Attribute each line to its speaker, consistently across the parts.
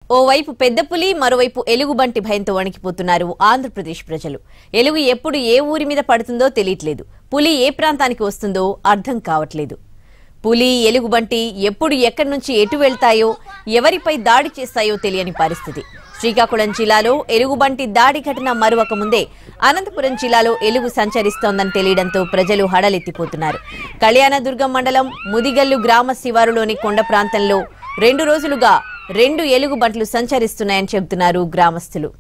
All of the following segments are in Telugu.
Speaker 1: ఓవైపు పెద్ద పులి మరోవైపు ఎలుగుబంటి భయంతో వణికిపోతున్నారు ఆంధ్రప్రదేశ్ ప్రజలు ఎలుగు ఎప్పుడు ఏ ఊరి మీద పడుతుందో తెలియట్లేదు పులి ఏ ప్రాంతానికి వస్తుందో అర్థం కావట్లేదు పులి ఎలుగుబంటి ఎప్పుడు ఎక్కడి నుంచి ఎటు వెళ్తాయో ఎవరిపై దాడి చేస్తాయో తెలియని పరిస్థితి శ్రీకాకుళం జిల్లాలో ఎలుగుబంటి దాడి ఘటన మరువక ముందే అనంతపురం జిల్లాలో ఎలుగు సంచరిస్తోందని తెలియడంతో ప్రజలు హడలెత్తిపోతున్నారు కళ్యాణదుర్గం మండలం ముదిగల్లు గ్రామ శివారులోని కొండ ప్రాంతంలో రెండు రోజులుగా రెండు ఎలుగుబంట్లు సంచరిస్తున్నాయని చెబుతున్నారు గ్రామస్తులు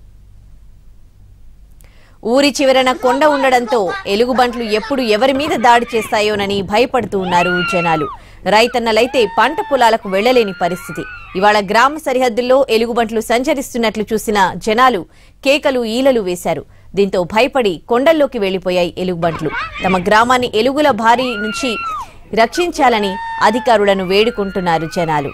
Speaker 1: ఊరి చివరన కొండ ఉండడంతో ఎలుగుబంట్లు ఎప్పుడు ఎవరి మీద దాడి చేస్తాయోనని భయపడుతూ ఉన్నారు జనాలు రైతన్నలైతే పంట పొలాలకు వెళ్లలేని పరిస్థితి ఇవాళ గ్రామ సరిహద్దుల్లో ఎలుగుబంట్లు సంచరిస్తున్నట్లు చూసిన జనాలు కేకలు ఈలలు వేశారు దీంతో భయపడి కొండల్లోకి వెళ్లిపోయాయి ఎలుగుబంట్లు తమ గ్రామాన్ని ఎలుగుల బారి నుంచి రక్షించాలని అధికారులను వేడుకుంటున్నారు జనాలు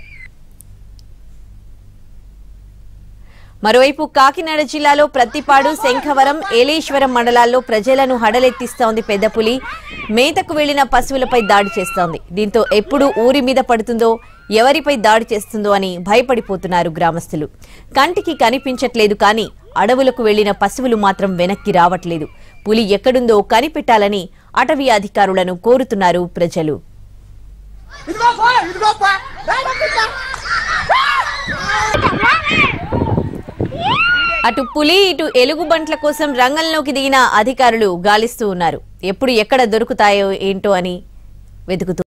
Speaker 1: మరోవైపు కాకినాడ జిల్లాలో ప్రత్తిపాడు శంఖవరం ఏలేశ్వరం మండలాల్లో ప్రజలను హడలెత్తిస్తోంది పెద్ద పులి మేతకు వెళ్లిన పశువులపై దాడి చేస్తోంది దీంతో ఎప్పుడు ఊరి మీద పడుతుందో ఎవరిపై దాడి చేస్తుందో అని భయపడిపోతున్నారు గ్రామస్తులు కంటికి కనిపించట్లేదు కానీ అడవులకు వెళ్లిన పశువులు మాత్రం వెనక్కి రావట్లేదు పులి ఎక్కడుందో కనిపెట్టాలని అటవీ అధికారులను కోరుతున్నారు ప్రజలు
Speaker 2: ఇదిగో పో ఇదిగో పో రా, రా, రా.
Speaker 1: అటు పులి ఇటు ఎలుగుబంట్ల కోసం రంగంలోకి దిగిన అధికారులు గాలిస్తూ ఉన్నారు ఎప్పుడు ఎక్కడ దొరుకుతాయో ఏంటో అని వెతుకుతూ